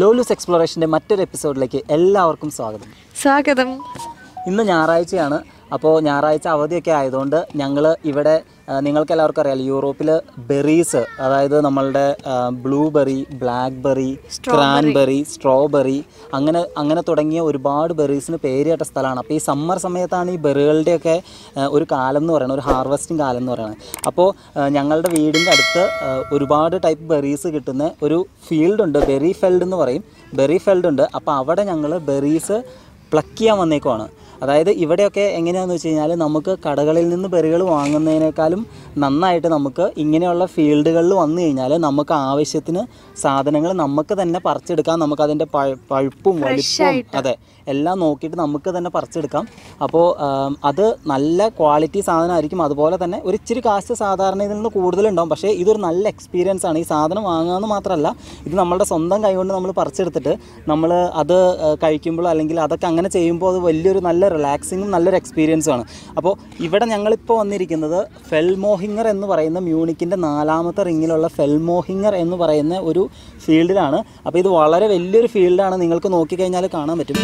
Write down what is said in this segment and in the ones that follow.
ലോലൂസ് എക്സ്പ്ലോറേഷൻ്റെ മറ്റൊരു എപ്പിസോഡിലേക്ക് എല്ലാവർക്കും സ്വാഗതം സ്വാഗതം ഇന്ന് ഞായറാഴ്ചയാണ് അപ്പോൾ ഞായറാഴ്ച അവധിയൊക്കെ ആയതുകൊണ്ട് ഞങ്ങൾ ഇവിടെ ആ, നിങ്ങൾക്ക് എല്ലാവർക്കും അറിയാലോ യൂറോപ്പിൽ ബെറീസ് അതായത് നമ്മളുടെ ബ്ലൂബെറി ബ്ലാക്ക്ബെറി ക്രാൻബെറി സ്ട്രോബെറി അങ്ങനെ അങ്ങനെ തുടങ്ങിയ ഒരുപാട് ബെറീസിന് പേര് കേട്ട സ്ഥലമാണ് അപ്പോൾ ഈ സമ്മർ സമയത്താണ് ഈ ബെറികളുടെയൊക്കെ ആ, ഒരു കാലം എന്ന് പറയുന്നത് ഒരു ഹാർവസ്റ്റിംഗ് കാലം എന്ന് പറയുന്നത് അപ്പോൾ ആ, ഞങ്ങളുടെ വീടിൻ്റെ അടുത്ത് ആ, ഒരുപാട് ടൈപ്പ് ബെറീസ് കിട്ടുന്ന ഒരു ഫീൽഡ് ഉണ്ട് ബെറി ഫെൽഡ് എന്ന് പറയും ബെറി ഫെൽഡ് ഉണ്ട് അപ്പോൾ അവിടെ ഞങ്ങൾ ബെറീസ് പ്ലക്ക് ചെയ്യാൻ വന്നേക്കുവാണ് അതായത് ഇവിടെയൊക്കെ എങ്ങനെയാണെന്ന് വെച്ച് കഴിഞ്ഞാൽ നമുക്ക് കടകളിൽ നിന്ന് ബെറികൾ വാങ്ങുന്നതിനേക്കാളും നന്നായിട്ട് നമുക്ക് ഇങ്ങനെയുള്ള ഫീൽഡുകളിൽ വന്നു കഴിഞ്ഞാൽ നമുക്ക് ആവശ്യത്തിന് സാധനങ്ങൾ നമുക്ക് തന്നെ പറിച്ചെടുക്കാം നമുക്ക് അതിൻ്റെ പഴുപ്പും വലിപ്പവും അതെ എല്ലാം നോക്കിയിട്ട് നമുക്ക് തന്നെ പറിച്ചെടുക്കാം അപ്പോൾ ആം, അത് നല്ല ക്വാളിറ്റി സാധനമായിരിക്കും അതുപോലെ തന്നെ ഒരു ഇച്ചിരി കാശ് സാധാരണ ഇതിൽ നിന്ന് കൂടുതലുണ്ടാവും പക്ഷേ ഇതൊരു നല്ല എക്സ്പീരിയൻസ് ആണ് ഈ സാധനം വാങ്ങുകയെന്ന് മാത്രമല്ല ഇത് നമ്മളുടെ സ്വന്തം കൈകൊണ്ട് നമ്മൾ പറിച്ചെടുത്തിട്ട് നമ്മൾ അത് ആ, കഴിക്കുമ്പോൾ അല്ലെങ്കിൽ അതൊക്കെ അങ്ങനെ ചെയ്യുമ്പോൾ അത് വലിയൊരു നല്ല റിലാക്സിങ്ങും നല്ലൊരു എക്സ്പീരിയൻസും ആണ് അപ്പോൾ ഇവിടെ ഞങ്ങളിപ്പോൾ വന്നിരിക്കുന്നത് ഫെൽമോഹിങ്ങർ എന്ന് പറയുന്ന മ്യൂണിക്കിൻ്റെ നാലാമത്തെ റിങ്ങിലുള്ള ഫെൽമോഹിങ്ങർ എന്ന് പറയുന്ന ഒരു ഫീൽഡിലാണ് അപ്പോൾ ഇത് വളരെ വലിയൊരു ഫീൽഡാണ് നിങ്ങൾക്ക് നോക്കിക്കഴിഞ്ഞാൽ കാണാൻ പറ്റും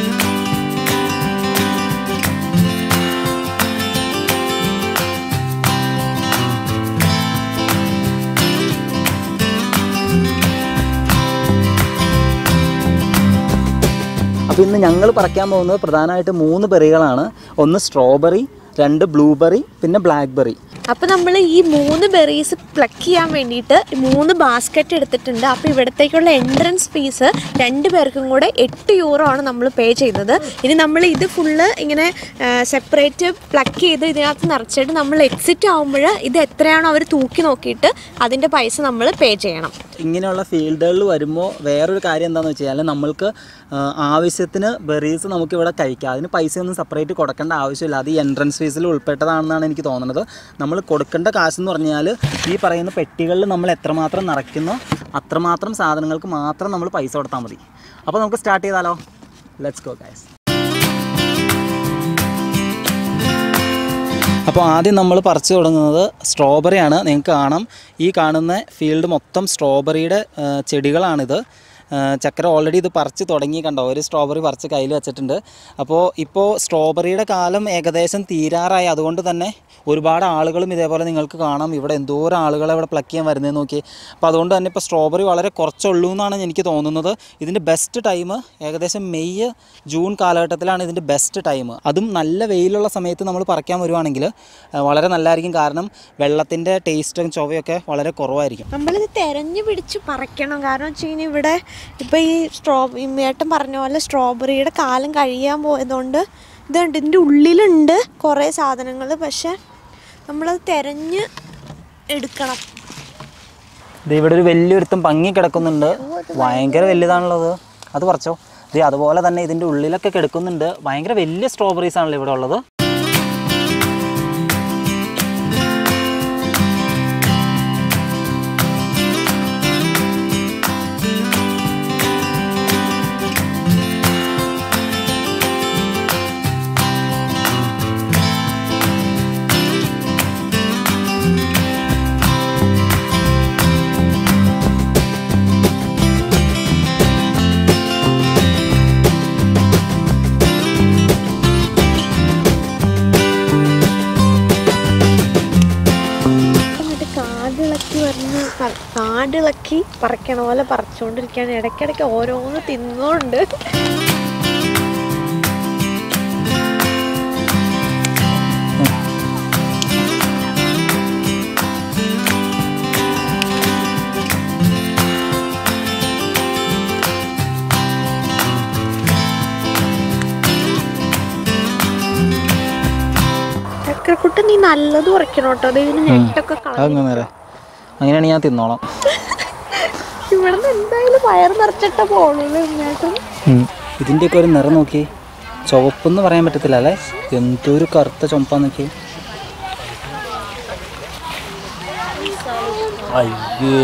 അപ്പോൾ ഇന്ന് ഞങ്ങൾ പറിക്കാൻ പോകുന്നത് പ്രധാനമായിട്ട് മൂന്ന് ബെറികളാണ് ഒന്ന് സ്ട്രോബെറി രണ്ട് ബ്ലൂബെറി പിന്നെ ബ്ലാക്ക്ബെറി അപ്പൊ നമ്മൾ ഈ മൂന്ന് ബെറീസ് പ്ലക്ക് ചെയ്യാൻ വേണ്ടിയിട്ട് മൂന്ന് ബാസ്ക്കറ്റ് എടുത്തിട്ടുണ്ട് അപ്പൊ ഇവിടത്തേക്കുള്ള എൻട്രൻസ് ഫീസ് രണ്ട് പേർക്കും കൂടെ എട്ട് യൂറോ ആണ് നമ്മൾ പേ ചെയ്യുന്നത് ഇനി നമ്മൾ ഇത് ഫുള്ള് ഇങ്ങനെ സെപ്പറേറ്റ് പ്ലക്ക് ചെയ്ത് ഇതിനകത്ത് നിറച്ചിട്ട് നമ്മൾ എക്സിറ്റ് ആകുമ്പോൾ ഇത് എത്രയാണോ അവർ തൂക്കി നോക്കിയിട്ട് അതിന്റെ പൈസ നമ്മൾ പേ ചെയ്യണം ഇങ്ങനെയുള്ള ഫീൽഡുകളിൽ വരുമ്പോൾ വേറൊരു കാര്യം എന്താണെന്ന് വെച്ച് കഴിഞ്ഞാൽ നമ്മൾക്ക് ആ, ആവശ്യത്തിന് ബെറീസ് നമുക്കിവിടെ കഴിക്കാം അതിന് പൈസയൊന്നും സെപ്പറേറ്റ് കൊടുക്കേണ്ട ആവശ്യമില്ല അത് ഈ എൻട്രൻസ് ഫീസിൽ ഉൾപ്പെട്ടതാണെന്നാണ് എനിക്ക് തോന്നുന്നത് നമ്മൾ കൊടുക്കേണ്ട കാശെന്ന് പറഞ്ഞാൽ ഈ പറയുന്ന പെട്ടികളിൽ നമ്മൾ എത്രമാത്രം നിറയ്ക്കുന്നോ അത്രമാത്രം സാധനങ്ങൾക്ക് മാത്രം നമ്മൾ പൈസ കൊടുത്താൽ മതി അപ്പോൾ നമുക്ക് സ്റ്റാർട്ട് ചെയ്താലോ ലെറ്റ്സ് ഗോ ഗൈസ് അപ്പോൾ ആദ്യം നമ്മൾ പറിച്ചു തുടങ്ങുന്നത് സ്ട്രോബെറിയാണ് നിങ്ങൾക്ക് കാണാം ഈ കാണുന്ന ഫീൽഡ് മൊത്തം സ്ട്രോബെറിയുടെ ആ, ചെടികളാണിത് ആ, ചക്കര ഓൾറെഡി ഇത് പറിച്ച് തുടങ്ങി കണ്ടോ ഒരു സ്ട്രോബെറി പറിച്ച് കയ്യിൽ വെച്ചിട്ടുണ്ട് അപ്പോൾ ഇപ്പോൾ സ്ട്രോബെറിയുടെ കാലം ഏകദേശം തീരാറായി അതുകൊണ്ട് തന്നെ ഒരുപാട് ആളുകളും ഇതേപോലെ നിങ്ങൾക്ക് കാണാം ഇവിടെ എന്തോരം ആളുകളെ ഇവിടെ പ്ലക്ക് ചെയ്യാൻ വരുന്നത് നോക്കി അപ്പോൾ അതുകൊണ്ട് തന്നെ ഇപ്പോൾ സ്ട്രോബെറി വളരെ കുറച്ചുള്ളൂ എന്നാണ് എനിക്ക് തോന്നുന്നത് ഇതിൻ്റെ ബെസ്റ്റ് ടൈം ഏകദേശം മെയ് ജൂൺ കാലഘട്ടത്തിലാണ് ഇതിൻ്റെ ബെസ്റ്റ് ടൈം അതും നല്ല വെയിലുള്ള സമയത്ത് നമ്മൾ പറിക്കാൻ വരുവാണെങ്കിൽ ആ, വളരെ നല്ലതായിരിക്കും കാരണം വെള്ളത്തിൻ്റെ ടേസ്റ്റും ചൊവയൊക്കെ വളരെ കുറവായിരിക്കും നമ്മളിത് തെരഞ്ഞു പിടിച്ച് പറിക്കണം കാരണം വെച്ച് കഴിഞ്ഞാൽ ഇവിടെ ഇപ്പോൾ ഈ സ്ട്രോ ഈ ഏട്ടൻ പറഞ്ഞ പോലെ സ്ട്രോബെറിയുടെ കാലം കഴിയാൻ പോയതുകൊണ്ട് ഇതുണ്ട് ഇതിൻ്റെ ഉള്ളിലുണ്ട് കുറേ സാധനങ്ങൾ പക്ഷെ നമ്മളത് തെരഞ്ഞ് എടുക്കണം ഇത് ഇവിടെ ഒരു വലിയൊരുത്തം പങ്ങി കിടക്കുന്നുണ്ട് ഭയങ്കര വലുതാണുള്ളത് അത് പറിച്ചോ ഇത് അതുപോലെ തന്നെ ഇതിൻ്റെ ഉള്ളിലൊക്കെ കിടക്കുന്നുണ്ട് ഭയങ്കര വലിയ സ്ട്രോബെറീസ് ആണല്ലോ ഇവിടെ ഉള്ളത് എന്നിട്ട് കാടിളക്കി വരുന്ന പ- കാടിളക്കി പറിക്കണ പോലെ പറിച്ചുകൊണ്ടിരിക്കുകയാണ് ഇടയ്ക്കിടയ്ക്ക് ഓരോന്ന് തിന്നുകൊണ്ട് ചക്രക്കുട്ട നീ നല്ലത് പറിക്കണം കേട്ടോ അത് ഇതിന് നെട്ടൊക്കെ കളഞ്ഞു അതങ്ങനെ നേരെ അങ്ങനെയാണെങ്കിൽ ഞാൻ തിന്നോളാം ഇവിടെ നിന്ന് എന്തായാലും വയറ് നിറച്ചിട്ട പോണുള്ളൂ ഉമ്മേട്ടൻ ഇതിൻ്റെയൊക്കെ ഒരു നിറം നോക്കി ചുവപ്പെന്ന് പറയാൻ പറ്റത്തില്ല അല്ലേ എന്തൊരു കറുത്ത ചുമപ്പാന്ന് നോക്കി അയ്യേ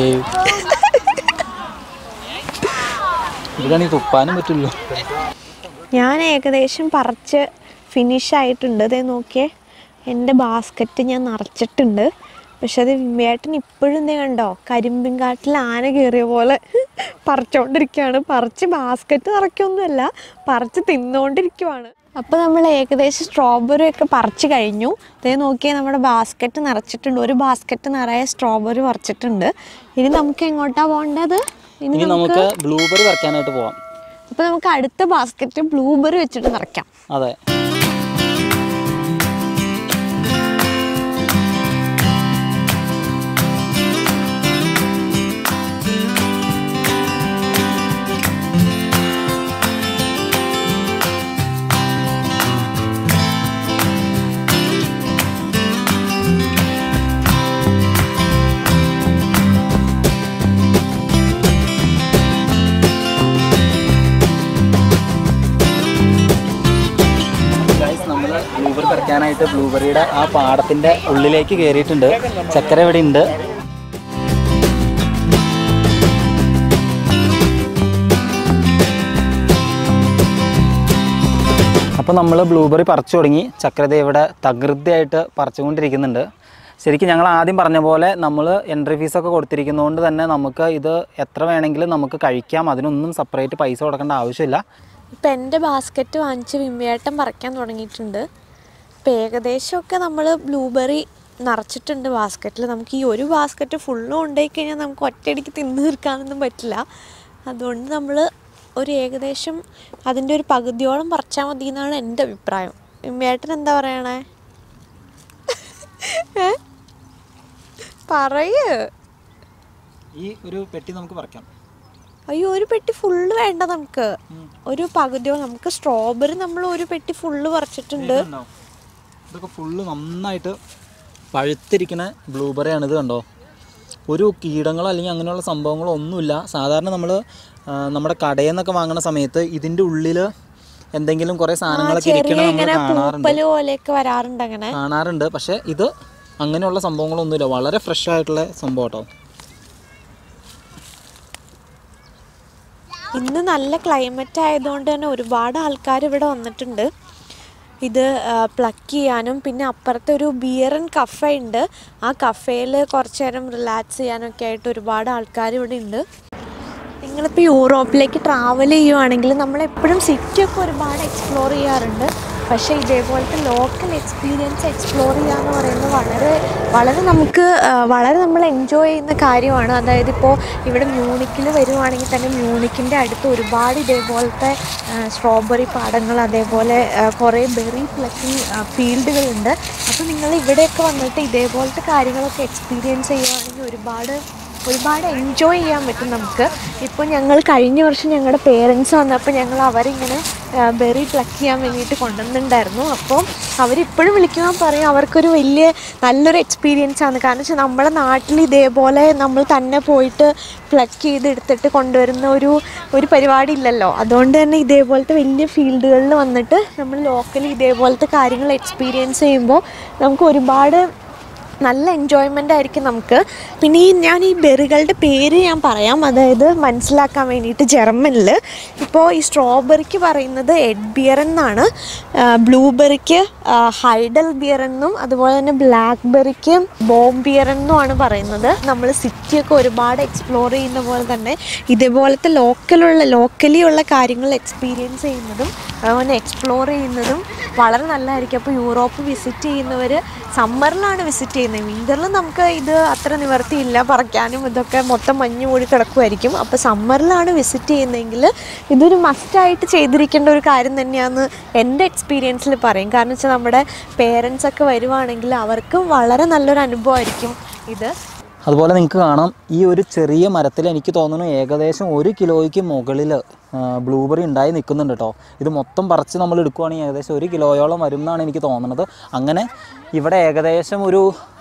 ഇവിടാണെങ്കിൽ തുപ്പാനും പറ്റില്ലോ ഞാൻ ഏകദേശം പറിച്ച് ഫിനിഷ് ആയിട്ടുണ്ട് അതേ നോക്കിയേ എൻ്റെ ബാസ്ക്കറ്റ് ഞാൻ നിറച്ചിട്ടുണ്ട് പക്ഷെ അത് വിമ്മേട്ടൻ ഇപ്പോഴും എന്തേ കണ്ടോ കരിമ്പിൻ കാട്ടിൽ ആന കയറിയ പോലെ പറിച്ചോണ്ടിരിക്കുകയാണ് പറിച്ച് ബാസ്ക്കറ്റ് നിറയ്ക്കൊന്നുമല്ല പറിച്ച് തിന്നുകൊണ്ടിരിക്കുവാണ് അപ്പോൾ നമ്മൾ ഏകദേശം സ്ട്രോബെറി ഒക്കെ പറിച്ച് കഴിഞ്ഞു അതേ നോക്കിയാൽ നമ്മുടെ ബാസ്ക്കറ്റ് നിറച്ചിട്ടുണ്ട് ഒരു ബാസ്ക്കറ്റ് നിറയെ സ്ട്രോബെറി പറിച്ചിട്ടുണ്ട് ഇനി നമുക്ക് എങ്ങോട്ടാ പോകേണ്ടത് ഇനി ഇനി നമുക്ക് ബ്ലൂബെറി പറിക്കാനായിട്ട് പോവാം അപ്പോൾ നമുക്ക് അടുത്ത ബാസ്ക്കറ്റ് ബ്ലൂബെറി വെച്ചിട്ട് നിറയ്ക്കാം അതെ ഗൈസ് നമ്മൾ ബ്ലൂബെറി പറിക്കാനായിട്ട് ബ്ലൂബെറിയുടെ ആ പാടത്തിന്റെ ഉള്ളിലേക്ക് കയറിയിട്ടുണ്ട് ചക്കര ഇവിടെ ഉണ്ട് അപ്പോൾ നമ്മൾ ബ്ലൂബെറി പറിച്ചു തുടങ്ങി ചക്രത ഇവിടെ തകൃതിയായിട്ട് പറിച്ചുകൊണ്ടിരിക്കുന്നുണ്ട് ശരിക്കും ഞങ്ങൾ ആദ്യം പറഞ്ഞ പോലെ നമ്മൾ എൻട്രി ഫീസൊക്കെ കൊടുത്തിരിക്കുന്നതുകൊണ്ട് തന്നെ നമുക്ക് ഇത് എത്ര വേണമെങ്കിലും നമുക്ക് കഴിക്കാം അതിനൊന്നും സെപ്പറേറ്റ് പൈസ കൊടുക്കേണ്ട ആവശ്യമില്ല ഇപ്പം എൻ്റെ ബാസ്ക്കറ്റ് വാങ്ങിച്ച് വിമ്മയേട്ടൻ പറിക്കാൻ തുടങ്ങിയിട്ടുണ്ട് ഇപ്പം ഏകദേശമൊക്കെ നമ്മൾ ബ്ലൂബെറി നിറച്ചിട്ടുണ്ട് ബാസ്ക്കറ്റിൽ നമുക്ക് ഈ ഒരു ബാസ്ക്കറ്റ് ഫുള്ളും ഉണ്ടായി കഴിഞ്ഞാൽ നമുക്ക് ഒറ്റയടിക്ക് തിന്നു തീർക്കാനൊന്നും പറ്റില്ല അതുകൊണ്ട് നമ്മൾ ഒരു ഏകദേശം അതിൻ്റെ ഒരു പകുതിയോളം പറിച്ചാൽ മതി എന്നാണ് എൻ്റെ അഭിപ്രായം വിമ്മയേട്ടൻ എന്താ പറയണേ ഏ? പറയ് ഈ ഒരു പെട്ടി നമുക്ക് പറിക്കാം അയ്യോ ഒരു പെട്ടി ഫുള്ള് വേണ്ട നമുക്ക് ഒരു പകുതിയോ നമുക്ക് സ്ട്രോബെറി നമ്മൾ ഒരു പെട്ടി ഫുള്ള് പറിച്ചിട്ടുണ്ട് ഇതുണ്ടാവും. ഇതൊക്കെ ഫുള്ള് നന്നായിട്ട് പഴുത്തിരിക്കുന്ന ബ്ലൂബെറി ആണ് ഇത് കണ്ടോ ഒരു കീടങ്ങളോ അല്ലെങ്കിൽ അങ്ങനെയുള്ള സംഭവങ്ങളോ ഒന്നുമില്ല സാധാരണ നമ്മൾ നമ്മുടെ കടയിൽ നിന്നൊക്കെ വാങ്ങുന്ന സമയത്ത് ഇതിൻ്റെ ഉള്ളിൽ എന്തെങ്കിലും കുറേ സാധനങ്ങളൊക്കെ ചെറിയ ഇരിക്കണം നമ്മൾ ഇങ്ങനെ കാണാറുണ്ട് പൂപ്പല് പോലെയൊക്കെ വരാറുണ്ട് അങ്ങനെ കാണാറുണ്ട് പക്ഷേ ഇത് അങ്ങനെയുള്ള സംഭവങ്ങളൊന്നുമില്ല വളരെ ഫ്രഷ് ആയിട്ടുള്ള സംഭവം കേട്ടോ ഇന്ന് നല്ല ക്ലൈമറ്റ് ആയതുകൊണ്ട് തന്നെ ഒരുപാട് ആൾക്കാർ ഇവിടെ വന്നിട്ടുണ്ട് ഇത് പ്ലക്ക് ചെയ്യാനും പിന്നെ അപ്പുറത്തെ ഒരു ബിയറൻ കഫ ഉണ്ട് ആ കഫേയിൽ കുറച്ച് നേരം റിലാക്സ് ചെയ്യാനൊക്കെ ആയിട്ട് ഒരുപാട് ആൾക്കാർ ഇവിടെ ഉണ്ട് നിങ്ങളിപ്പോൾ യൂറോപ്പിലേക്ക് ട്രാവൽ ചെയ്യുവാണെങ്കിൽ നമ്മളെപ്പോഴും സിറ്റിയൊക്കെ ഒരുപാട് എക്സ്പ്ലോർ ചെയ്യാറുണ്ട് പക്ഷേ ഇതേപോലത്തെ ലോക്കൽ എക്സ്പീരിയൻസ് എക്സ്പ്ലോർ ചെയ്യുക എന്ന് പറയുന്നത് വളരെ വളരെ നമുക്ക് ആ, വളരെ നമ്മൾ എൻജോയ് ചെയ്യുന്ന കാര്യമാണ് അതായത് ഇപ്പോൾ ഇവിടെ മ്യൂണിക്കിൽ വരുവാണെങ്കിൽ തന്നെ മ്യൂണിക്കിൻ്റെ അടുത്ത് ഒരുപാട് ഇതേപോലത്തെ സ്ട്രോബെറി പാടങ്ങൾ അതേപോലെ ആ, കുറേ ബെറി പ്ലക്കിംഗ് ഫീൽഡുകളുണ്ട് അപ്പോൾ നിങ്ങൾ ഇവിടെയൊക്കെ വന്നിട്ട് ഇതേപോലത്തെ കാര്യങ്ങളൊക്കെ എക്സ്പീരിയൻസ് ചെയ്യുവാണെങ്കിൽ ഒരുപാട് ഒരുപാട് എൻജോയ് ചെയ്യാൻ പറ്റും നമുക്ക് ഇപ്പോൾ ഞങ്ങൾ കഴിഞ്ഞ വർഷം ഞങ്ങളുടെ പേരൻസ് വന്നപ്പോൾ ഞങ്ങൾ അവരിങ്ങനെ ബെറി പ്ലക്ക് ചെയ്യാൻ വേണ്ടിയിട്ട് കൊണ്ടുവന്നിട്ടുണ്ടായിരുന്നു അപ്പോൾ അവരിപ്പോഴും വിളിക്കുമ്പോൾ പറയും അവർക്കൊരു വലിയ നല്ലൊരു എക്സ്പീരിയൻസ് ആണ് കാരണം വെച്ചാൽ നമ്മുടെ നാട്ടിൽ ഇതേപോലെ നമ്മൾ തന്നെ പോയിട്ട് പ്ലക്ക് ചെയ്ത് എടുത്തിട്ട് കൊണ്ടുവരുന്ന ഒരു ഒരു പരിപാടി ഇല്ലല്ലോ അതുകൊണ്ട് തന്നെ ഇതേപോലത്തെ വലിയ ഫീൽഡുകളിൽ വന്നിട്ട് നമ്മൾ ലോക്കലി ഇതേപോലത്തെ കാര്യങ്ങൾ എക്സ്പീരിയൻസ് ചെയ്യുമ്പോൾ നമുക്ക് ഒരുപാട് നല്ല എൻജോയ്മെൻ്റ് ആയിരിക്കും നമുക്ക് പിന്നെ ഈ ഞാൻ ഈ ബെറികളുടെ പേര് ഞാൻ പറയാം അതായത് മനസ്സിലാക്കാൻ വേണ്ടിയിട്ട് ജർമ്മനിൽ ഇപ്പോൾ ഈ സ്ട്രോബെറിക്ക് പറയുന്നത് എഡ് ബിയർ എന്നാണ് ബ്ലൂബെറിക്ക് ഹൈഡൽ ബിയർ എന്നും അതുപോലെ തന്നെ ബ്ലാക്ക് ബെറിക്ക് ബോം ബിയർ എന്നുമാണ് പറയുന്നത് നമ്മൾ സിറ്റിയൊക്കെ ഒരുപാട് എക്സ്പ്ലോർ ചെയ്യുന്ന പോലെ തന്നെ ഇതേപോലത്തെ ലോക്കലുള്ള ലോക്കലി ഉള്ള കാര്യങ്ങൾ എക്സ്പീരിയൻസ് ചെയ്യുന്നതും അതുപോലെ എക്സ്പ്ലോർ ചെയ്യുന്നതും വളരെ നല്ലതായിരിക്കും അപ്പോൾ യൂറോപ്പ് വിസിറ്റ് ചെയ്യുന്നവർ സമ്മറിലാണ് വിസിറ്റ് ചെയ്യുന്നത് വിൻ്ററിൽ നമുക്ക് ഇത് അത്ര നിവർത്തിയില്ല പറിക്കാനും ഇതൊക്കെ മൊത്തം മഞ്ഞ് മൂടി കിടക്കുമായിരിക്കും അപ്പോൾ സമ്മറിലാണ് വിസിറ്റ് ചെയ്യുന്നതെങ്കിൽ ഇതൊരു മസ്റ്റായിട്ട് ചെയ്തിരിക്കേണ്ട ഒരു കാര്യം തന്നെയാണെന്ന് എൻ്റെ എക്സ്പീരിയൻസിൽ പറയും കാരണം വെച്ചാൽ നമ്മുടെ പേരൻസ് ഒക്കെ വരുവാണെങ്കിൽ അവർക്കും വളരെ നല്ലൊരു അനുഭവമായിരിക്കും ഇത് അതുപോലെ നിങ്ങൾക്ക് കാണാം ഈ ഒരു ചെറിയ മരത്തിൽ എനിക്ക് തോന്നുന്നു ഏകദേശം ഒരു കിലോയ്ക്ക് മുകളിൽ ബ്ലൂബെറി ഉണ്ടായി നിൽക്കുന്നുണ്ട് കേട്ടോ ഇത് മൊത്തം പറിച്ച് നമ്മൾ എടുക്കുവാണെങ്കിൽ ഏകദേശം ഒരു കിലോയോളം വരും എന്നാണ് എനിക്ക് തോന്നുന്നത് അങ്ങനെ ഇവിടെ ഏകദേശം ഒരു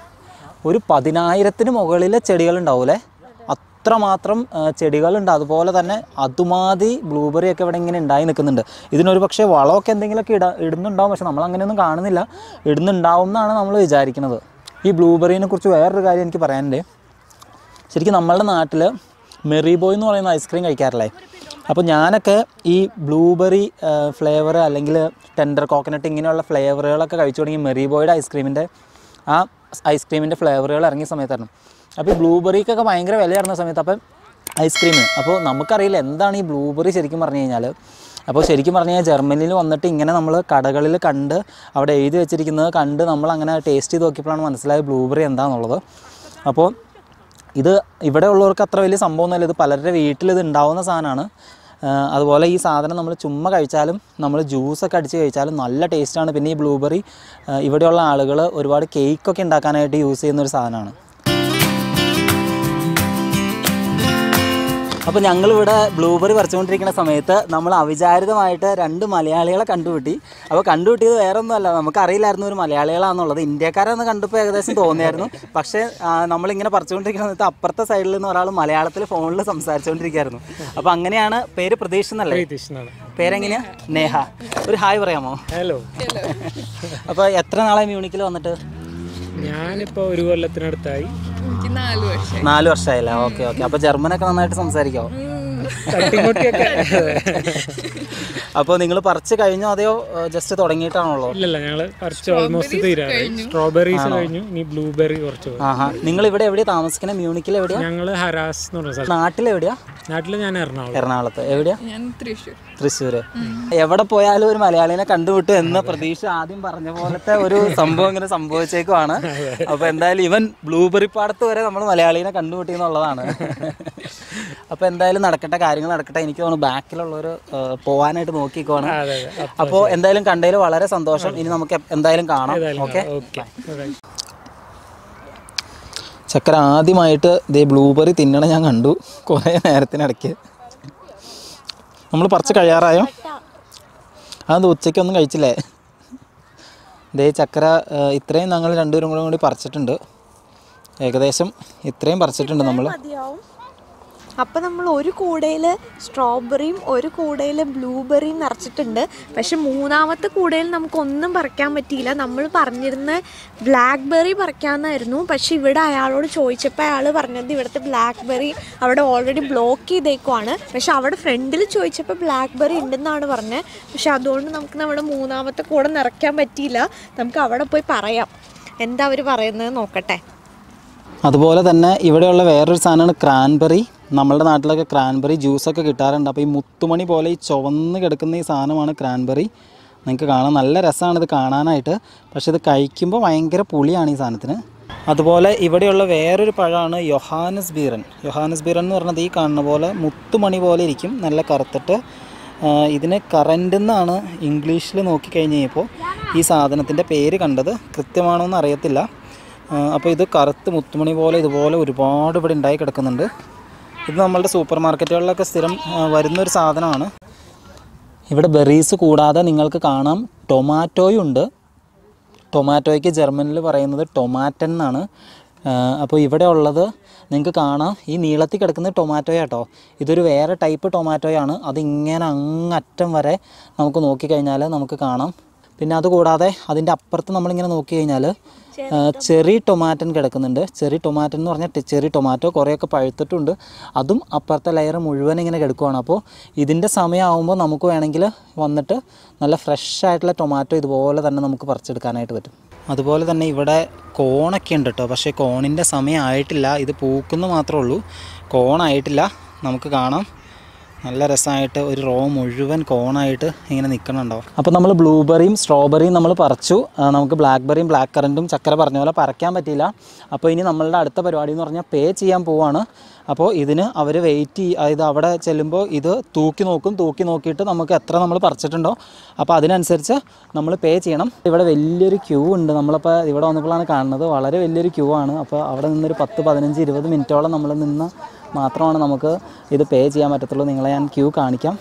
ഒരു പതിനായിരത്തിന് മുകളിൽ ചെടികളുണ്ടാവൂലേ അത്രമാത്രം ആ, ചെടികളുണ്ട് അതുപോലെ തന്നെ അതുമാതി ബ്ലൂബെറി ഒക്കെ ഇവിടെ ഇങ്ങനെ ഉണ്ടായി നിൽക്കുന്നുണ്ട് ഇതിനൊരു പക്ഷേ വളമൊക്കെ എന്തെങ്കിലുമൊക്കെ ഇട ഇടുന്നുണ്ടാവും പക്ഷെ നമ്മൾ അങ്ങനെയൊന്നും കാണുന്നില്ല ഇടുന്നുണ്ടാവും എന്നാണ് നമ്മൾ വിചാരിക്കുന്നത് ഈ ബ്ലൂബെറിനെ കുറിച്ച് വേറൊരു കാര്യം എനിക്ക് പറയാനുണ്ട് ശരിക്കും നമ്മളുടെ നാട്ടിൽ മെറി ബോയ് എന്ന് പറയുന്ന ഐസ്ക്രീം കഴിക്കാറില്ലേ അപ്പോൾ ഞാനൊക്കെ ഈ ബ്ലൂബെറി ഫ്ലേവർ അല്ലെങ്കിൽ ടെൻഡർ കോക്കനട്ട് ഇങ്ങനെയുള്ള ഫ്ലേവറുകളൊക്കെ കഴിച്ചു തുടങ്ങി മെറി ബോയുടെ ഐസ്ക്രീമിൻ്റെ ആ ഐസ്ക്രീമിൻ്റെ ഫ്ലേവറുകൾ ഇറങ്ങിയ സമയത്തായിരുന്നു അപ്പോൾ ഈ ബ്ലൂബെറിക്കൊക്കെ ഭയങ്കര വിലയായിരുന്ന സമയത്ത് അപ്പം ഐസ്ക്രീമിന് അപ്പോൾ നമുക്കറിയില്ല എന്താണ് ഈ ബ്ലൂബെറി ശരിക്കും പറഞ്ഞു കഴിഞ്ഞാൽ അപ്പോൾ ശരിക്കും പറഞ്ഞു കഴിഞ്ഞാൽ ജർമ്മനിയിൽ വന്നിട്ട് ഇങ്ങനെ നമ്മൾ കടകളിൽ കണ്ട് അവിടെ എഴുതി വെച്ചിരിക്കുന്നത് കണ്ട് നമ്മൾ അങ്ങനെ ടേസ്റ്റ് ചെയ്ത് നോക്കിയപ്പോഴാണ് മനസ്സിലായത് ബ്ലൂബെറി എന്താണെന്നുള്ളത് അപ്പോൾ ഇത് ഇവിടെ ഉള്ളവർക്ക് അത്ര വലിയ സംഭവമൊന്നുമില്ല ഇത് പലരുടെ വീട്ടിൽ ഇത് ഉണ്ടാവുന്ന സാധനമാണ് ആ, അതുപോലെ ഈ സാധനം നമ്മൾ ചുമ്മാ കഴിച്ചാലും നമ്മൾ ജ്യൂസൊക്കെ അടിച്ച് കഴിച്ചാലും നല്ല ടേസ്റ്റാണ് പിന്നെ ഈ ബ്ലൂബെറി ആ, ഇവിടെയുള്ള ആളുകൾ ഒരുപാട് കേക്കൊക്കെ ഉണ്ടാക്കാനായിട്ട് യൂസ് ചെയ്യുന്ന ഒരു സാധനമാണ് അപ്പോൾ ഞങ്ങളിവിടെ ബ്ലൂബെറി പറിച്ചുകൊണ്ടിരിക്കുന്ന സമയത്ത് നമ്മൾ അവിചാരിതമായിട്ട് രണ്ട് മലയാളികളെ കണ്ടുപിട്ടി അപ്പോൾ കണ്ടുപിട്ടിയത് വേറെ ഒന്നുമല്ല നമുക്കറിയില്ലായിരുന്നു ഒരു മലയാളികളാണെന്നുള്ളത് ഇന്ത്യക്കാരെന്ന് കണ്ടപ്പോൾ ഏകദേശം തോന്നിയായിരുന്നു പക്ഷേ ആ, നമ്മളിങ്ങനെ പറിച്ചുകൊണ്ടിരിക്കുന്ന സമയത്ത് അപ്പുറത്തെ സൈഡിൽ നിന്ന് ഒരാൾ മലയാളത്തിൽ ഫോണിൽ സംസാരിച്ചുകൊണ്ടിരിക്കുകയായിരുന്നു അപ്പോൾ അങ്ങനെയാണ് പേര് പ്രതീക്ഷ എന്നല്ലേ കൃഷ്ണാണ് പേരെങ്ങനെയാ നേഹ ഒരു ഹായ് പറയാമോ ഹലോ അപ്പോൾ എത്ര നാളെ മ്യൂണിക്കിൽ വന്നിട്ട് ഞാനിപ്പോൾ ഒരു കൊല്ലത്തിനടുത്തായി നാല് വർഷമായില്ലേ ഓക്കെ ഓക്കെ അപ്പോൾ ജർമ്മനൊക്കെ നന്നായിട്ട് സംസാരിക്കാമോ തട്ടിമുട്ടിയൊക്കെ അപ്പോൾ നിങ്ങൾ പറിച്ച് കഴിഞ്ഞോ അതെയോ ജസ്റ്റ് തുടങ്ങിയിട്ടാണുള്ളൂ ഇല്ലല്ല ഞങ്ങള് കുറച്ച് ഓൾമോസ്റ്റ് തീരാറായി സ്ട്രോബെറീസ് കഴിഞ്ഞു ഇനി ബ്ലൂബെറി കുറച്ച് പോയി. ആഹാ നിങ്ങൾ ഇവിടെ എവിടെയാ താമസിക്കുന്നത് മ്യൂണിക്കിൽ എവിടെയാ ഞങ്ങള് ഹരാസ് എന്ന് പറഞ്ഞ സ്ഥലം നാട്ടിൽ എവിടെയാ നാട്ടില് ഞാൻ എറണാകുളം എറണാകുളത്ത് എവിടെയാ തൃശ്ശൂര് എവിടെ പോയാലും ഒരു മലയാളിനെ കണ്ടുവിട്ടു എന്ന പ്രതീക്ഷ ആദ്യം പറഞ്ഞ പോലത്തെ ഒരു സംഭവം ഇങ്ങനെ സംഭവിച്ചേക്കുവാണ് അപ്പൊ എന്തായാലും ഇവൻ ബ്ലൂബെറി പാടത്ത് വരെ നമ്മൾ മലയാളിനെ കണ്ടുമുട്ടി എന്നുള്ളതാണ് അപ്പൊ എന്തായാലും നടക്കട്ടെ കാര്യങ്ങൾ നടക്കട്ടെ എനിക്ക് തോന്നുന്നു ബാക്കിലുള്ളവർ പോവാനായിട്ട് നോക്കിക്കോണം അതെ അതെ അപ്പോൾ എന്തായാലും കണ്ടതിൽ വളരെ സന്തോഷം ഇനി നമുക്ക് എപ്പ- എന്തായാലും കാണാം ഓക്കെ ഓക്കെ ചക്കര ആദ്യമായിട്ട് ഇതേ ബ്ലൂബെറി തിന്നണ ഞാൻ കണ്ടു കുറേ നേരത്തിനിടയ്ക്ക് നമ്മൾ പറിച്ച് കഴിയാറായോ അതെന്താ ഉച്ചയ്ക്കൊന്നും കഴിച്ചില്ലേ ഇതേ ചക്കര ആ, ഇത്രയും ഞങ്ങൾ രണ്ടുപേരും കൂടെ കൂടി പറിച്ചിട്ടുണ്ട് ഏകദേശം ഇത്രയും പറിച്ചിട്ടുണ്ട് നമ്മൾ മതിയാവും അപ്പം നമ്മൾ ഒരു കൂടയിൽ സ്ട്രോബെറിയും ഒരു കൂടയിൽ ബ്ലൂബെറിയും നിറച്ചിട്ടുണ്ട് പക്ഷെ മൂന്നാമത്തെ കൂടയിൽ നമുക്കൊന്നും പറിക്കാൻ പറ്റിയില്ല നമ്മൾ പറഞ്ഞിരുന്ന ബ്ലാക്ക് ബെറി പറിക്കാമെന്നായിരുന്നു പക്ഷെ ഇവിടെ അയാളോട് ചോദിച്ചപ്പോൾ അയാൾ പറഞ്ഞത് ഇവിടുത്തെ ബ്ലാക്ക് ബെറി അവിടെ ഓൾറെഡി ബ്ലോക്ക് ചെയ്തേക്കുവാണ് പക്ഷെ അവിടെ ഫ്രണ്ടിൽ ചോദിച്ചപ്പോൾ ബ്ലാക്ക് ബെറി ഉണ്ടെന്നാണ് പറഞ്ഞത് പക്ഷെ അതുകൊണ്ട് നമുക്ക് നമ്മുടെ മൂന്നാമത്തെ കൂടെ നിറയ്ക്കാൻ പറ്റിയില്ല നമുക്ക് അവിടെ പോയി പറയാം എന്താ അവർ പറയുന്നത് നോക്കട്ടെ അതുപോലെ തന്നെ ഇവിടെയുള്ള വേറൊരു സാധനമാണ് ക്രാൻബെറി നമ്മളുടെ നാട്ടിലൊക്കെ ക്രാൻബെറി ജ്യൂസൊക്കെ കിട്ടാറുണ്ട് അപ്പോൾ ഈ മുത്തുമണി പോലെ ഈ ചുവന്ന് കിടക്കുന്ന ഈ സാധനമാണ് ക്രാൻബെറി നിങ്ങൾക്ക് കാണാൻ നല്ല രസമാണ് ഇത് കാണാനായിട്ട് പക്ഷെ ഇത് കഴിക്കുമ്പോൾ ഭയങ്കര പുളിയാണ് ഈ സാധനത്തിന് അതുപോലെ ഇവിടെയുള്ള വേറൊരു പഴമാണ് യൊഹാനസ് ബീറൻ യൊഹാനസ് ബീറൻ എന്ന് പറഞ്ഞത് ഈ കാണുന്ന പോലെ മുത്തുമണി പോലെ ഇരിക്കും നല്ല കറുത്തിട്ട് ആ, ഇതിന് കറൻ്റ് എന്നാണ് ഇംഗ്ലീഷിൽ നോക്കിക്കഴിഞ്ഞ് കഴിഞ്ഞപ്പോൾ ഈ സാധനത്തിൻ്റെ പേര് കണ്ടത് കൃത്യമാണോ എന്ന് അറിയത്തില്ല അപ്പോൾ ഇത് കറുത്ത് മുത്തുമണി പോലെ ഇതുപോലെ ഒരുപാട് ഇവിടെ ഉണ്ടായി കിടക്കുന്നുണ്ട് ഇത് നമ്മളുടെ സൂപ്പർ മാർക്കറ്റുകളിലൊക്കെ സ്ഥിരം ആ, വരുന്നൊരു സാധനമാണ് ഇവിടെ ബെറീസ് കൂടാതെ നിങ്ങൾക്ക് കാണാം ടൊമാറ്റോയും ഉണ്ട് ടൊമാറ്റോയ്ക്ക് ജർമ്മനിൽ പറയുന്നത് ടൊമാറ്റൻ എന്നാണ് അപ്പോൾ ഇവിടെ ഉള്ളത് നിങ്ങൾക്ക് കാണാം ഈ നീളത്തിൽ കിടക്കുന്നത് ടൊമാറ്റോയാട്ടോ ഇതൊരു വേറെ ടൈപ്പ് ടൊമാറ്റോയാണ് അതിങ്ങനെ അങ്ങറ്റം വരെ നമുക്ക് നോക്കിക്കഴിഞ്ഞാൽ നമുക്ക് കാണാം പിന്നെ അതുകൂടാതെ അതിൻ്റെ അപ്പുറത്ത് നമ്മളിങ്ങനെ നോക്കി കഴിഞ്ഞാൽ ചെറി ടൊമാറ്റൻ കിടക്കുന്നുണ്ട് ചെറി ടൊമാറ്റൻ എന്ന് പറഞ്ഞാൽ ടെ- ചെറി ടൊമാറ്റോ കുറേയൊക്കെ പഴുത്തിട്ടുണ്ട് അതും അപ്പുറത്തെ ലെയർ മുഴുവൻ ഇങ്ങനെ കിടക്കുവാണ് അപ്പോൾ ഇതിൻ്റെ സമയമാകുമ്പോൾ നമുക്ക് വേണമെങ്കിൽ വന്നിട്ട് നല്ല ഫ്രഷ് ആയിട്ടുള്ള ടൊമാറ്റോ ഇതുപോലെ തന്നെ നമുക്ക് പറിച്ചെടുക്കാനായിട്ട് പറ്റും അതുപോലെ തന്നെ ഇവിടെ കോണൊക്കെ ഉണ്ട് കേട്ടോ പക്ഷേ കോണിൻ്റെ സമയം ആയിട്ടില്ല ഇത് പൂക്കുന്നു മാത്രമേ ഉള്ളൂ കോണായിട്ടില്ല നമുക്ക് കാണാം നല്ല രസമായിട്ട് ഒരു റോ മുഴുവൻ കോണായിട്ട് ഇങ്ങനെ നിൽക്കണുണ്ടാവും അപ്പോൾ നമ്മൾ ബ്ലൂബെറിയും സ്ട്രോബെറിയും നമ്മൾ പറിച്ചു ആ, നമുക്ക് ബ്ലാക്ക്ബെറിയും ബ്ലാക്ക് കറൻറ്റും ചക്കര പറഞ്ഞ പോലെ പറിക്കാൻ പറ്റിയില്ല അപ്പോൾ ഇനി നമ്മളുടെ അടുത്ത പരിപാടി എന്ന് പറഞ്ഞാൽ പേ ചെയ്യാൻ പോവാണ് അപ്പോൾ ഇതിന് അവർ വെയിറ്റ് ചെയ്യും അതായത് അവിടെ ചെല്ലുമ്പോൾ ഇത് തൂക്കി നോക്കും തൂക്കി നോക്കിയിട്ട് നമുക്ക് എത്ര നമ്മൾ പറിച്ചിട്ടുണ്ടോ അപ്പോൾ അതിനനുസരിച്ച് നമ്മൾ പേ ചെയ്യണം ഇവിടെ വലിയൊരു ക്യൂ ഉണ്ട് നമ്മളിപ്പോൾ ഇവിടെ വന്നപ്പോഴാണ് കാണുന്നത് വളരെ വലിയൊരു ക്യൂ ആണ് അപ്പോൾ അവിടെ നിന്നൊരു പത്ത് പതിനഞ്ച് ഇരുപത് മിനിറ്റോളം നമ്മൾ നിന്ന് മാത്രമാണ് നമുക്ക് ഇത് പേ ചെയ്യാൻ പറ്റത്തുള്ളൂ നിങ്ങളെ ഞാൻ ക്യൂ കാണിക്കാം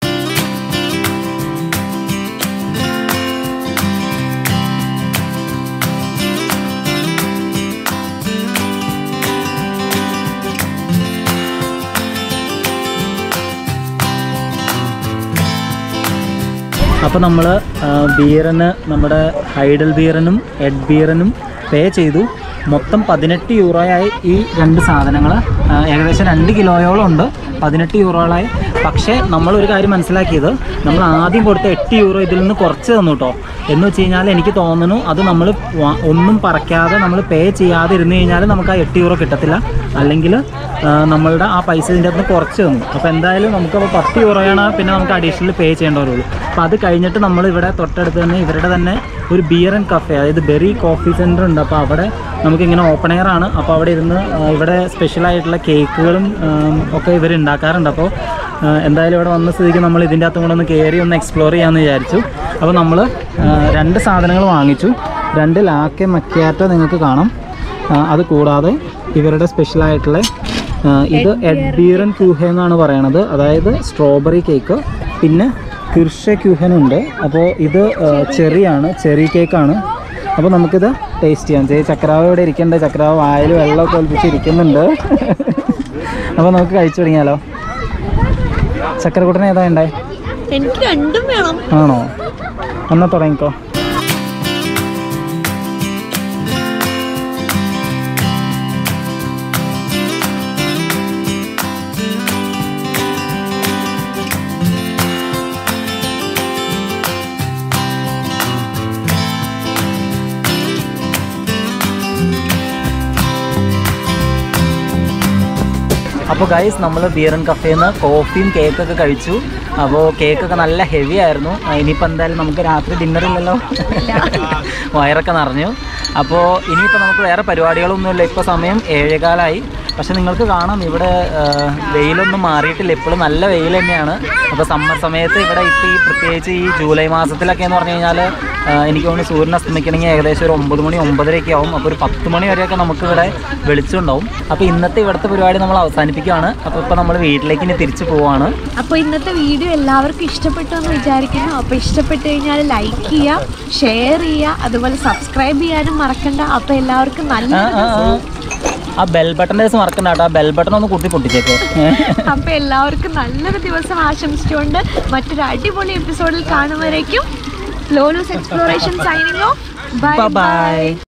അപ്പോൾ നമ്മൾ ബീറിന് നമ്മുടെ ഹൈഡൽ ബീറിനും എഡ് ബീറിനും പേ ചെയ്തു മൊത്തം പതിനെട്ട് യൂറോയായി ഈ രണ്ട് സാധനങ്ങൾ ഏകദേശം രണ്ട് കിലോയോളം ഉണ്ട് പതിനെട്ട് യൂറോകളായി പക്ഷേ നമ്മളൊരു കാര്യം മനസ്സിലാക്കിയത് നമ്മൾ ആദ്യം കൊടുത്ത എട്ട് യൂറോ ഇതിൽ നിന്ന് കുറച്ച് തന്നു കേട്ടോ എന്ന് വെച്ച് കഴിഞ്ഞാൽ എനിക്ക് തോന്നുന്നു അത് നമ്മൾ ഒന്നും പറക്കാതെ നമ്മൾ പേ ചെയ്യാതെ ഇരുന്ന് കഴിഞ്ഞാൽ നമുക്ക് ആ എട്ട് യൂറോ കിട്ടത്തില്ല അല്ലെങ്കിൽ നമ്മളുടെ ആ പൈസ ഇതിൻ്റെ അകത്ത് കുറച്ച് തന്നു അപ്പോൾ എന്തായാലും നമുക്കപ്പോൾ പത്ത് യൂറോയാണ് പിന്നെ നമുക്ക് അഡീഷണൽ പേ ചെയ്യേണ്ട വരുള്ളൂ അപ്പോൾ അത് കഴിഞ്ഞിട്ട് നമ്മൾ ഇവിടെ തൊട്ടടുത്ത് തന്നെ ഇവരുടെ തന്നെ ഒരു ബിയർ ആൻഡ് കഫേ അതായത് ബെറി കോഫി സെൻറ്റർ ഉണ്ട് അപ്പോൾ അവിടെ നമുക്കിങ്ങനെ ഓപ്പൺ എയർ ആണ് അപ്പോൾ അവിടെ ഇരുന്ന് ആ, ഇവിടെ സ്പെഷ്യലായിട്ടുള്ള കേക്കുകളും ആം, ഒക്കെ ഇവർ ഉണ്ടാക്കാറുണ്ട് അപ്പോൾ ആ, എന്തായാലും ഇവിടെ വന്ന സ്ഥിതിക്ക് നമ്മൾ ഇതിൻ്റെ അകത്തും കൂടെ ഒന്ന് കയറി ഒന്ന് എക്സ്പ്ലോർ ചെയ്യാമെന്ന് വിചാരിച്ചു അപ്പോൾ നമ്മൾ രണ്ട് സാധനങ്ങൾ വാങ്ങിച്ചു രണ്ട് ലാക്കെ മക്കിയാറ്റോ നിങ്ങൾക്ക് കാണാം ആ, അത് കൂടാതെ ഇവരുടെ സ്പെഷ്യലായിട്ടുള്ള ആ, ഇത് എഡ്ബീറൻ ക്യൂഹ എന്നാണ് പറയണത് അതായത് സ്ട്രോബെറി കേക്ക് പിന്നെ കിർഷ ക്യൂഹനുണ്ട് അപ്പോൾ ഇത് ആ, ചെറിയാണ് ചെറി കേക്കാണ് അപ്പോൾ നമുക്കിത് ടേസ്റ്റ് ചെയ്യാം ചേ ചക്രാവ് ഇവിടെ ഇരിക്കണ്ട ചക്രാവ് വായിൽ വെള്ളമൊക്കെ ഒലിപ്പിച്ച് ഇരിക്കുന്നുണ്ട് അപ്പോൾ നമുക്ക് കഴിച്ചു തുടങ്ങിയാലോ ചക്കരക്കുട്ടനെ ഏതാ ഉണ്ടായി എനിക്ക് രണ്ടും വേണം ആണോ എന്നാൽ തുടങ്ങിക്കോ അപ്പോൾ ഗൈസ് നമ്മൾ ബിയർ ആൻഡ് കഫേയിൽ നിന്ന് കോഫിയും കേക്കൊക്കെ കഴിച്ചു അപ്പോൾ കേക്കൊക്കെ നല്ല ഹെവി ആയിരുന്നു ആ, ഇനിയിപ്പോൾ എന്തായാലും നമുക്ക് രാത്രി ഡിന്നർ ഇല്ലല്ലോ വയറൊക്കെ നിറഞ്ഞു അപ്പോൾ ഇനിയിപ്പോൾ നമുക്ക് വേറെ പരിപാടികളൊന്നുമില്ല ഇപ്പോൾ സമയം ഏഴേകാലായി പക്ഷെ നിങ്ങൾക്ക് കാണാം ഇവിടെ ആ, വെയിലൊന്നും മാറിയിട്ടില്ല ഇപ്പോഴും നല്ല വെയിൽ തന്നെയാണ് അപ്പോൾ സമ്മർ സമയത്ത് ഇവിടെ ഇപ്പോൾ ഈ പ്രത്യേകിച്ച് ഈ ജൂലൈ മാസത്തിലൊക്കെ എന്ന് പറഞ്ഞു കഴിഞ്ഞാൽ എനിക്ക് തോന്നുന്നു സൂര്യൻ അസ്തമിക്കണമെങ്കിൽ ഏകദേശം ഒരു ഒമ്പത് മണി ഒമ്പതരയൊക്കെ ആവും അപ്പോൾ ഒരു പത്ത് മണി വരെയൊക്കെ നമുക്ക് ഇവിടെ വെളിച്ചമുണ്ടാവും അപ്പോൾ ഇന്നത്തെ ഇവിടുത്തെ പരിപാടി നമ്മൾ അവസാനിപ്പിക്കുകയാണ് അപ്പോൾ ഇപ്പോൾ നമ്മൾ വീട്ടിലേക്ക് ഇനി തിരിച്ചു പോവാണ് അപ്പോൾ ഇന്നത്തെ വീഡിയോ എല്ലാവർക്കും ഇഷ്ടപ്പെട്ടു എന്ന് വിചാരിക്കുന്നു അപ്പോൾ ഇഷ്ടപ്പെട്ട് കഴിഞ്ഞാൽ ലൈക്ക് ചെയ്യുക ഷെയർ ചെയ്യുക അതുപോലെ സബ്സ്ക്രൈബ് ചെയ്യാനും മറക്കണ്ട അപ്പോൾ എല്ലാവർക്കും ആ, നല്ല ആ, ആ. ആ ബെൽ ബട്ടൻ്റെ ദിവസം മറക്കണ്ട കേട്ടോ ആ ബെൽ ബട്ടൺ ഒന്ന് കുത്തി പൊട്ടിച്ചേക്കോ അപ്പോൾ എല്ലാവർക്കും നല്ലൊരു ദിവസം ആശംസിച്ചുകൊണ്ട് മറ്റൊരു അടിപൊളി എപ്പിസോഡിൽ കാണുമ്പോഴേക്കും ലോലൂസ് exploration signing off bye by